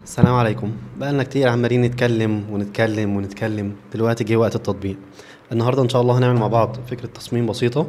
السلام عليكم بقالنا كتير عمالين نتكلم ونتكلم ونتكلم دلوقتي جه وقت التطبيق النهارده ان شاء الله هنعمل مع بعض فكره تصميم بسيطه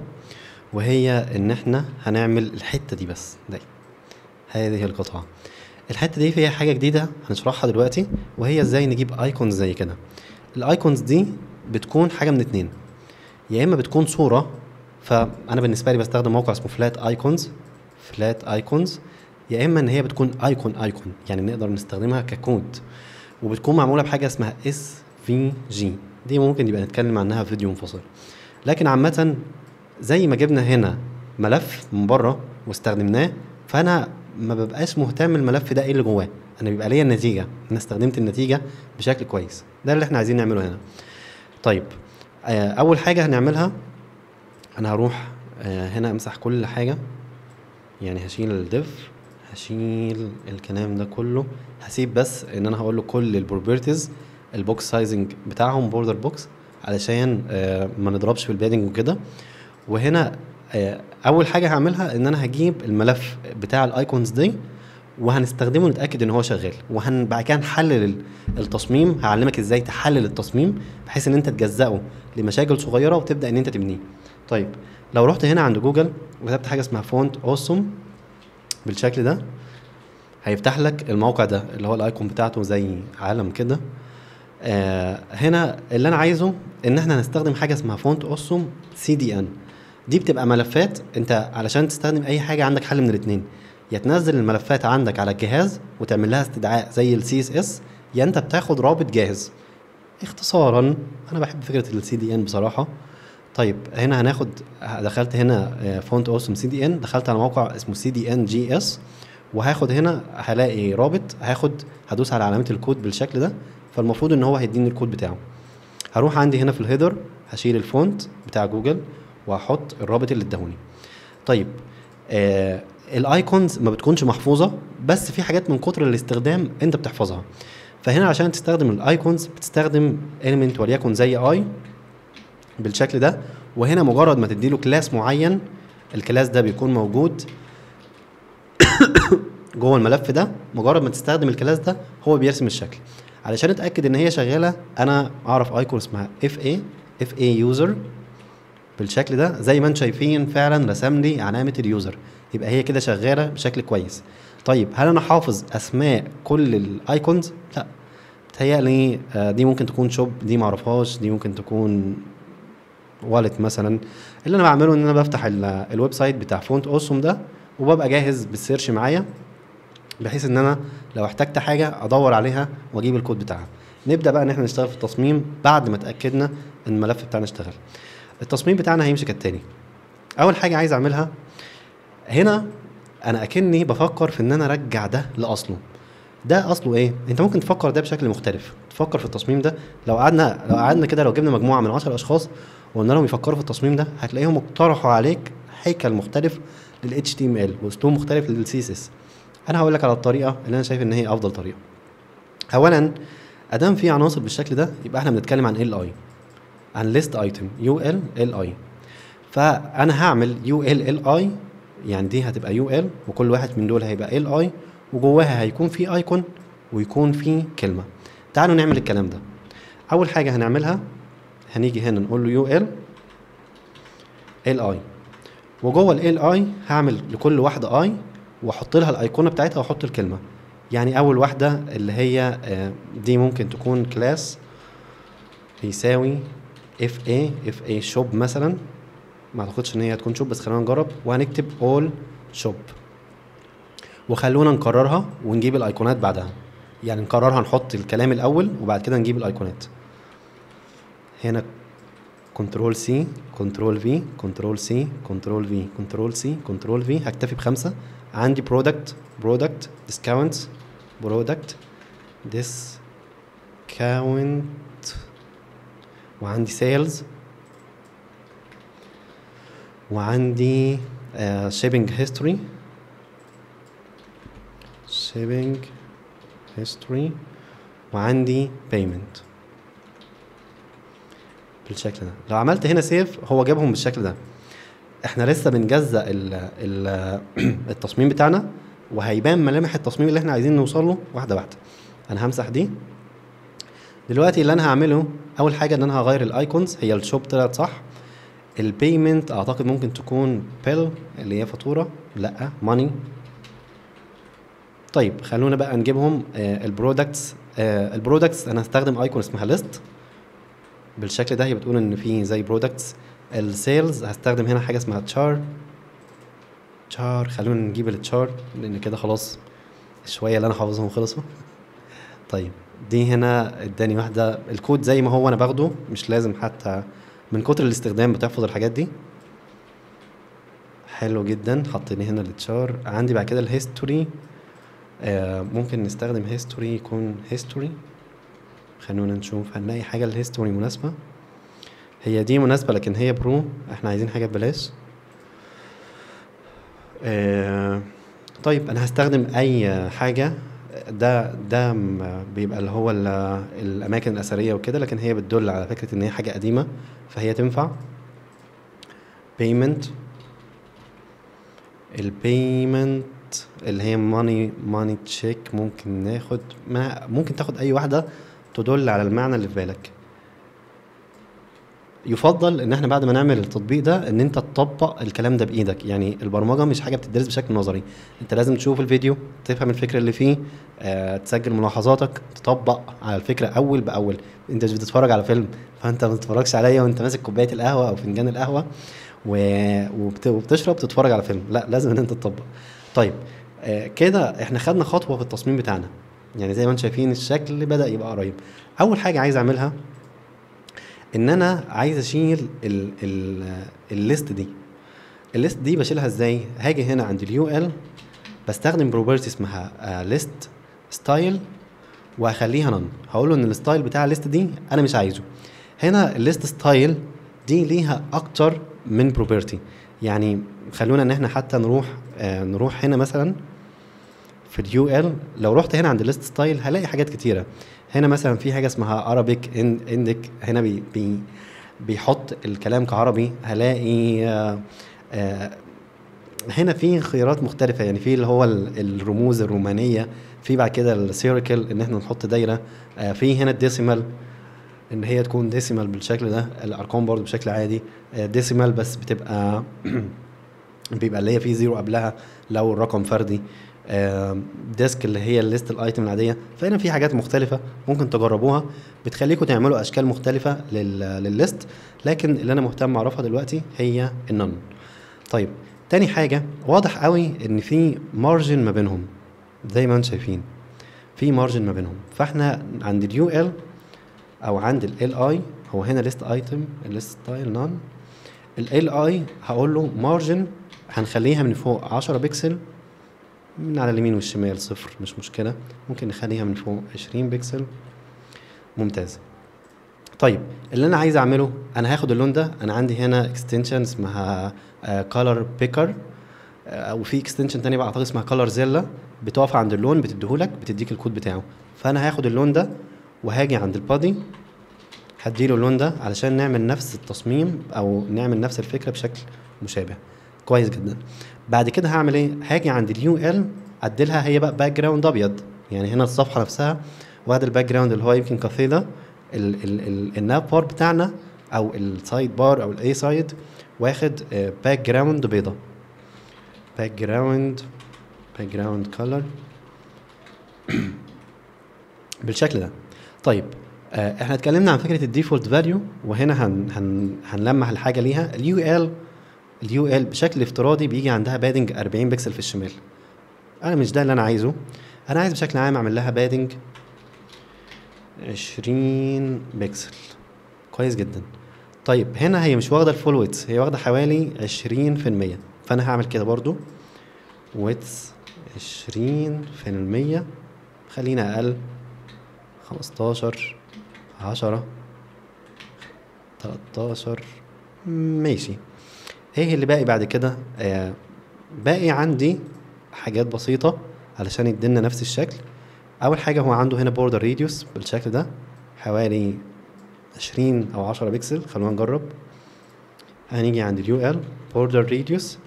وهي ان احنا هنعمل الحته دي بس دي هذه القطعه الحته دي فيها حاجه جديده هنشرحها دلوقتي وهي ازاي نجيب ايكونز زي كده الايكونز دي بتكون حاجه من اتنين يا اما بتكون صوره فانا بالنسبه لي بستخدم موقع اسمه فلات ايكونز فلات ايكونز يا اما ان هي بتكون ايكون ايكون يعني نقدر نستخدمها ككود وبتكون معموله بحاجه اسمها اس في جي دي ممكن يبقى نتكلم عنها في فيديو منفصل لكن عامه زي ما جبنا هنا ملف من بره واستخدمناه فانا ما ببقاش مهتم الملف ده ايه اللي جواه انا بيبقى ليا النتيجه انا استخدمت النتيجه بشكل كويس ده اللي احنا عايزين نعمله هنا طيب آه، اول حاجه هنعملها انا هروح آه، هنا امسح كل حاجه يعني هشيل الديف هشيل الكلام ده كله هسيب بس ان انا هقول له كل البروبرتيز البوكس سايزنج بتاعهم بوردر بوكس علشان آه، ما نضربش في البادنج وكده وهنا آه، اول حاجه هعملها ان انا هجيب الملف بتاع الايكونز دي وهنستخدمه نتاكد ان هو شغال وهن بعد كده نحلل ال- التصميم هعلمك ازاي تحلل التصميم بحيث ان انت تجزئه لمشاكل صغيره وتبدا ان انت تبنيه طيب لو رحت هنا عند جوجل وكتبت حاجه اسمها فونت اوسم بالشكل ده هيفتح لك الموقع ده اللي هو الايكون بتاعته زي عالم كده آه هنا اللي انا عايزه ان احنا نستخدم حاجه اسمها فونت اوسم سي دي ان دي بتبقى ملفات انت علشان تستخدم اي حاجه عندك حل من الاثنين يا تنزل الملفات عندك على الجهاز وتعمل لها استدعاء زي السي اس اس يا انت بتاخد رابط جاهز اختصارا انا بحب فكره السي دي ان بصراحه طيب هنا هناخد دخلت هنا فونت اوسم سي دي ان دخلت على موقع اسمه سي دي ان جي اس وهاخد هنا هلاقي رابط هاخد هدوس على علامه الكود بالشكل ده فالمفروض ان هو هيديني الكود بتاعه هروح عندي هنا في الهيدر هشيل الفونت بتاع جوجل وهحط الرابط اللي اداهوني طيب آه الايكونز ما بتكونش محفوظه بس في حاجات من كتر الاستخدام انت بتحفظها فهنا عشان تستخدم الايكونز بتستخدم element وليكن زي اي بالشكل ده وهنا مجرد ما تديله كلاس معين الكلاس ده بيكون موجود جوه الملف ده مجرد ما تستخدم الكلاس ده هو بيرسم الشكل علشان اتاكد ان هي شغاله انا اعرف ايكون اسمها اف اي اف اي يوزر بالشكل ده زي ما انتم شايفين فعلا رسم لي علامه اليوزر يبقى هي كده شغاله بشكل كويس طيب هل انا حافظ اسماء كل الايكونز لا بتهيألي آه، دي ممكن تكون شوب دي معرفهاش دي ممكن تكون والت مثلا اللي انا بعمله ان انا بفتح ال- الويب سايت بتاع فونت اوسم ده وببقى جاهز بالسيرش معايا بحيث ان انا لو احتجت حاجه ادور عليها واجيب الكود بتاعها نبدا بقى ان احنا نشتغل في التصميم بعد ما اتاكدنا ان الملف بتاعنا اشتغل التصميم بتاعنا هيمشي كالتالي اول حاجه عايز اعملها هنا انا اكني بفكر في ان انا ارجع ده لاصله ده اصله ايه انت ممكن تفكر ده بشكل مختلف تفكر في التصميم ده لو قعدنا لو قعدنا كده لو جبنا مجموعه من 10 اشخاص وقلنا لهم يفكروا في التصميم ده هتلاقيهم اقترحوا عليك هيكل مختلف لل HTML واسلوب مختلف لل CSS انا هقول لك على الطريقه اللي انا شايف ان هي افضل طريقه اولا ادام في عناصر بالشكل ده يبقى احنا بنتكلم عن ال اي عن ليست ايتم يو ال ال اي فانا هعمل يو ال ال اي يعني دي هتبقى يو ال وكل واحد من دول هيبقى ال اي وجواها هيكون في ايكون ويكون في كلمه تعالوا نعمل الكلام ده اول حاجه هنعملها هنيجي هنا نقول له يو ال ال اي وجوه ال اي هعمل لكل واحده اي واحط لها الايقونه بتاعتها واحط الكلمه يعني اول واحده اللي هي آه، دي ممكن تكون كلاس بيساوي اف اي اف اي شوب مثلا ما اعتقدش ان هي هتكون شوب بس خلينا نجرب وهنكتب اول شوب وخلونا نكررها ونجيب الايقونات بعدها يعني نكررها نحط الكلام الاول وبعد كده نجيب الايقونات هنا كنترول سي كنترول في كنترول سي كنترول في كنترول سي كنترول في هكتفي بخمسه عندي برودكت برودكت ديسكاونت برودكت ديسكاونت وعندي سيلز وعندي شيبنج هيستوري شيبنج هيستوري وعندي بيمنت بالشكل ده لو عملت هنا سيف هو جابهم بالشكل ده احنا لسه بنجزأ ال ال التصميم بتاعنا وهيبان ملامح التصميم اللي احنا عايزين نوصل له واحده واحده انا همسح دي دلوقتي اللي انا هعمله اول حاجه ان انا هغير الايكونز هي الشوب طلعت صح البيمنت اعتقد ممكن تكون بيل اللي هي فاتوره لا ماني طيب خلونا بقى نجيبهم البرودكتس البرودكتس انا هستخدم ايكون اسمها ليست بالشكل ده هي بتقول ان في زي برودكتس السيلز هستخدم هنا حاجه اسمها تشار تشار خلونا نجيب التشار لان كده خلاص شويه اللي انا حافظهم خلصوا طيب دي هنا اداني واحده الكود زي ما هو انا باخده مش لازم حتى من كتر الاستخدام بتحفظ الحاجات دي حلو جدا حطيني هنا التشار عندي بعد كده الهيستوري آه ممكن نستخدم هيستوري يكون هيستوري خلونا نشوف هنلاقي حاجة الهيستوري مناسبة هي دي مناسبة لكن هي برو احنا عايزين حاجة ببلاش آه طيب انا هستخدم اي حاجة ده ده م- بيبقى اللي هو ال- الاماكن الاثرية وكده لكن هي بتدل على فكرة ان هي حاجة قديمة فهي تنفع payment البيمنت اللي هي ماني ماني تشيك ممكن ناخد ما ممكن تاخد اي واحده تدل على المعنى اللي في بالك يفضل ان احنا بعد ما نعمل التطبيق ده ان انت تطبق الكلام ده بايدك يعني البرمجه مش حاجه بتدرس بشكل نظري انت لازم تشوف الفيديو تفهم الفكره اللي فيه آه، تسجل ملاحظاتك تطبق على الفكره اول باول انت مش بتتفرج على فيلم فانت ما تتفرجش عليا وانت ماسك كوبايه القهوه او فنجان القهوه و... وبت... وبتشرب تتفرج على فيلم لا لازم ان انت تطبق طيب آه كده احنا خدنا خطوه في التصميم بتاعنا يعني زي ما انتم شايفين الشكل بدا يبقى قريب اول حاجه عايز اعملها ان انا عايز اشيل ال... ال... الليست دي الليست دي بشيلها ازاي هاجي هنا عند اليو ال بستخدم بروبرتي اسمها ليست ستايل وهخليها نون هقول له ان الستايل بتاع الليست دي انا مش عايزه هنا الليست ستايل دي ليها اكتر من بروبرتي يعني خلونا ان احنا حتى نروح آه نروح هنا مثلا في اليو ال لو رحت هنا عند الليست ستايل هلاقي حاجات كتيره هنا مثلا في حاجه اسمها Arabic اندك هنا بي بي بيحط الكلام كعربي هلاقي آه آه هنا في خيارات مختلفة يعني في اللي هو ال- الرموز الرومانية في بعد كده السيركل ان احنا نحط دايرة آه في هنا الديسيمال ان هي تكون ديسيمال بالشكل ده الارقام برضو بشكل عادي آه ديسيمال بس بتبقى بيبقى اللي هي في زيرو قبلها لو الرقم فردي آه، ديسك اللي هي الليست الايتم العاديه فهنا في حاجات مختلفه ممكن تجربوها بتخليكم تعملوا اشكال مختلفه لل- للليست لكن اللي انا مهتم اعرفها دلوقتي هي النون طيب تاني حاجه واضح قوي ان في مارجن ما بينهم زي ما انتم شايفين في مارجن ما بينهم فاحنا عند اليو ال او عند ال اي هو هنا ليست ايتم الليست ستايل نون ال اي هقول له مارجن هنخليها من فوق 10 بكسل من على اليمين والشمال صفر مش مشكلة ممكن نخليها من فوق 20 بكسل ممتاز طيب اللي انا عايز اعمله انا هاخد اللون ده انا عندي هنا اكستنشن اسمها كولر بيكر وفي اكستنشن تاني بقى اعتقد اسمها كولر زيلا بتقف عند اللون بتديهولك بتديك الكود بتاعه فانا هاخد اللون ده وهاجي عند البادي هديله اللون ده علشان نعمل نفس التصميم او نعمل نفس الفكره بشكل مشابه كويس جدا بعد كده هعمل ايه هاجي عند اليو ال اديلها هي بقى باك جراوند ابيض يعني هنا الصفحه نفسها وهذا الباك جراوند اللي هو يمكن كثيده ال- ال- ال- الناب بار بتاعنا او السايد بار او الاي سايد واخد باك جراوند بيضه باك جراوند باك جراوند كولر بالشكل ده طيب آه، احنا اتكلمنا عن فكره الديفولت فاليو وهنا هن هن هنلمح الحاجه ليها اليو ال اليو ال بشكل افتراضي بيجي عندها بادنج 40 بكسل في الشمال انا مش ده اللي انا عايزه انا عايز بشكل عام اعمل لها بادنج 20 بكسل كويس جدا طيب هنا هي مش واخده الفول ويتس هي واخده حوالي 20% فانا هعمل كده برضو ويتس 20% خلينا اقل 15 10 13 ماشي ايه اللي باقي بعد كده آه باقي عندي حاجات بسيطة علشان يدينا نفس الشكل اول حاجة هو عنده هنا بوردر ريديوس بالشكل ده حوالي 20 او 10 بكسل خلونا نجرب هنيجي عند اليو ال بوردر ريديوس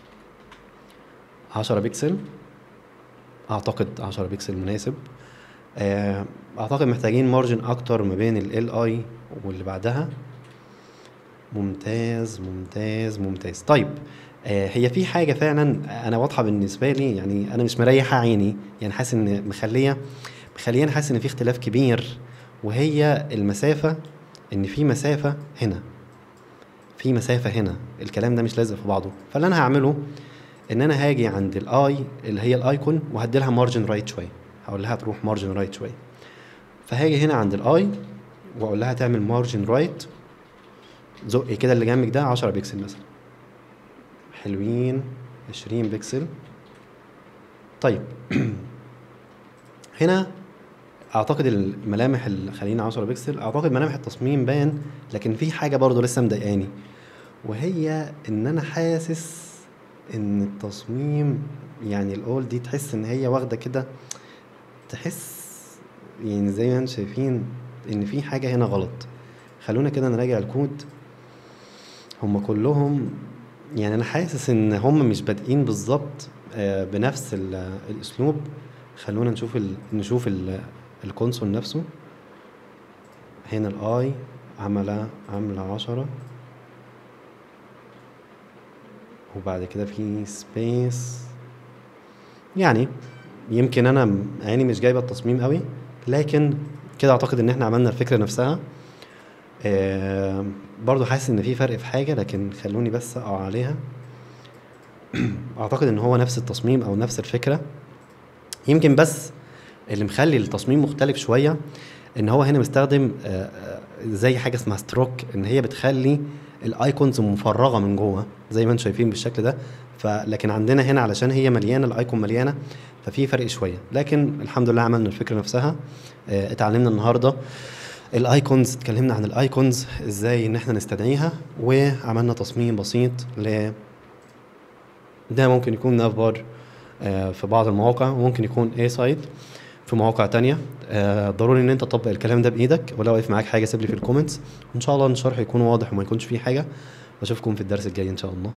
10 بكسل اعتقد 10 بكسل مناسب آه، اعتقد محتاجين مارجن اكتر ما بين ال اي واللي بعدها ممتاز ممتاز ممتاز طيب آه، هي في حاجه فعلا انا واضحه بالنسبه لي يعني انا مش مريحه عيني يعني حاسس ان مخليه مخليني حاسس ان في اختلاف كبير وهي المسافه ان في مسافه هنا في مسافه هنا الكلام ده مش لازق في بعضه فاللي انا هعمله ان انا هاجي عند الاي اللي هي الايكون وهدي لها مارجن رايت شويه هقول لها تروح مارجن رايت شويه فهاجي هنا عند الاي واقول لها تعمل مارجن رايت زقي كده اللي جنبك ده 10 بكسل مثلا حلوين 20 بكسل طيب هنا اعتقد الملامح اللي خلينا 10 بكسل اعتقد ملامح التصميم بان لكن في حاجه برضو لسه مضايقاني وهي ان انا حاسس ان التصميم يعني الاول دي تحس ان هي واخده كده تحس يعني زي ما انتم شايفين ان في حاجه هنا غلط خلونا كده نراجع الكود هم كلهم يعني انا حاسس ان هم مش بادئين بالظبط آه، بنفس ال- الاسلوب خلونا نشوف ال... نشوف ال... الكونسول نفسه هنا الاي عملة عاملة عشرة وبعد كده في سبيس يعني يمكن انا م- عيني مش جايبه التصميم قوي لكن كده اعتقد ان احنا عملنا الفكره نفسها آه برضو حاسس ان في فرق في حاجه لكن خلوني بس اقع عليها اعتقد ان هو نفس التصميم او نفس الفكره يمكن بس اللي مخلي التصميم مختلف شويه ان هو هنا مستخدم آه، آه، زي حاجه اسمها ستروك ان هي بتخلي الايكونز مفرغه من جوه زي ما انتم شايفين بالشكل ده فلكن عندنا هنا علشان هي مليانه الايكون مليانه ففي فرق شويه لكن الحمد لله عملنا الفكره نفسها آه، اتعلمنا النهارده الايكونز اتكلمنا عن الايكونز ازاي ان احنا نستدعيها وعملنا تصميم بسيط ل ده ممكن يكون ناف بار آه، في بعض المواقع وممكن يكون اي سايت في مواقع تانية آه، ضروري ان انت تطبق الكلام ده بايدك ولو واقف معاك حاجه سيب لي في الكومنتس وان شاء الله الشرح يكون واضح وما يكونش فيه حاجه واشوفكم في الدرس الجاي ان شاء الله